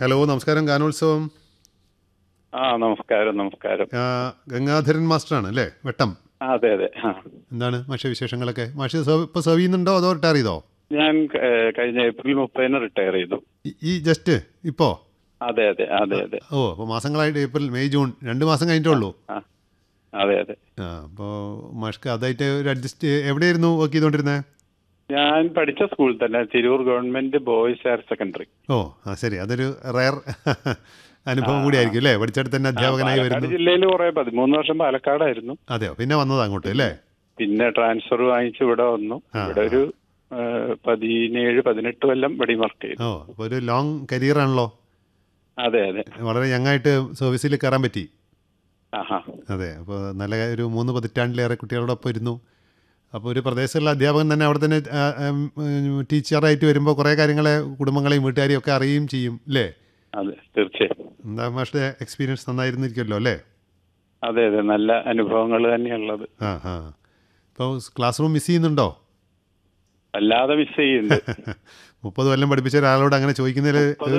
hello നമസ്കാരം ഗാനോത്സവം ആ നമസ്കാരം നമസ്കാരം ആ, ഗംഗാധരൻ മാസ്റ്ററാണ് അല്ലേ വെട്ടം ആ, അതെ അതെ ആ എന്താണ് മാഷ വിശേഷങ്ങളൊക്കെ മാഷ് സെർവ്- ഇപ്പോൾ സെർവ് ചെയ്യുന്നുണ്ടോ അതോ റിട്ടയർ ചെയ്തോ ഞാൻ ഏ, കഴിഞ്ഞ ഏപ്രിൽ മുപ്പതിന് റിട്ടയർ ചെയ്തു ഈ- ഈ ജസ്റ്റ് ഇപ്പോൾ അതെ അതെ അതെ അതെ ഓ അപ്പോൾ മാസങ്ങളായിട്ട് ഏപ്രിൽ മെയ് ജൂൺ രണ്ട് മാസം കഴിഞ്ഞിട്ടേ ഉള്ളൂ ആ അതെ അതെ ആ അപ്പോൾ മാഷ്ക്ക് അതായിട്ട് ഒരു അഡ്ജസ്റ്റ് എവിടെയായിരുന്നു വർക്ക് ചെയ്തുകൊണ്ടിരുന്നത് ഞാൻ പഠിച്ച സ്കൂളിൽ തന്നെ Tirur government boys higher secondary ഓ ആ ശരി അതൊരു റയർ അനുഭവം കൂടിയായിരിക്കും അല്ലേ പഠിച്ചിടത്ത് തന്നെ അധ്യാപകനായി പാലക്കാട് വരുന്നു ജില്ലയിൽ കുറെ പതിമൂന്ന് വർഷം പാലക്കാടായിരുന്നു അതെയോ പിന്നെ വന്നത് അങ്ങോട്ട് അല്ലേ പിന്നെ ട്രാൻസ്ഫർ വാങ്ങിച്ച് ഇവിടെ വന്നു ആ, ഇവിടെ ഒരു ഏ, പതിനേഴ് പതിനെട്ട് കൊല്ലം ഇവിടെ വർക്ക് ചെയ്തു ഓ അപ്പോൾ ഒരു ലോങ് കരിയറാണല്ലോ അതെ അതെ വളരെ യങ്ങായിട്ട് സർവീസിൽ കയറാൻ പറ്റി ആഹാ അതെ അപ്പോൾ നല്ല ഒരു മൂന്ന് പതിറ്റാണ്ടിലേറെ കുട്ടികളോടൊപ്പം ഇരുന്നു അപ്പോൾ ഒരു പ്രദേശത്തുള്ള അധ്യാപകൻ തന്നെ അവിടെ തന്നെ ആ, ഉം, ഉം, ടീച്ചറായിട്ട് വരുമ്പോൾ കുറേ കാര്യങ്ങളെ കുടുംബങ്ങളെയും വീട്ടുകാരെയും ഒക്കെ അറിയുകയും ചെയ്യും അല്ലേ അതെ തീർച്ചയായും എന്താ മാഷയുടെ എക്സ്പീരിയൻസ് നന്നായിരുന്നിരിക്കുമല്ലോ അല്ലേ അതെ അതെ നല്ല അനുഭവങ്ങൾ തന്നെയുള്ളത് ആ ആ ഇപ്പോൾ ക്ലാസ് റൂം മിസ് ചെയ്യുന്നുണ്ടോ അല്ലാതെ മിസ് ചെയ്യുന്നുണ്ട് മുപ്പത് കൊല്ലം പഠിപ്പിച്ച ഒരാളോട് അങ്ങനെ ചോദിക്കുന്നതിൽ മുപ്പത്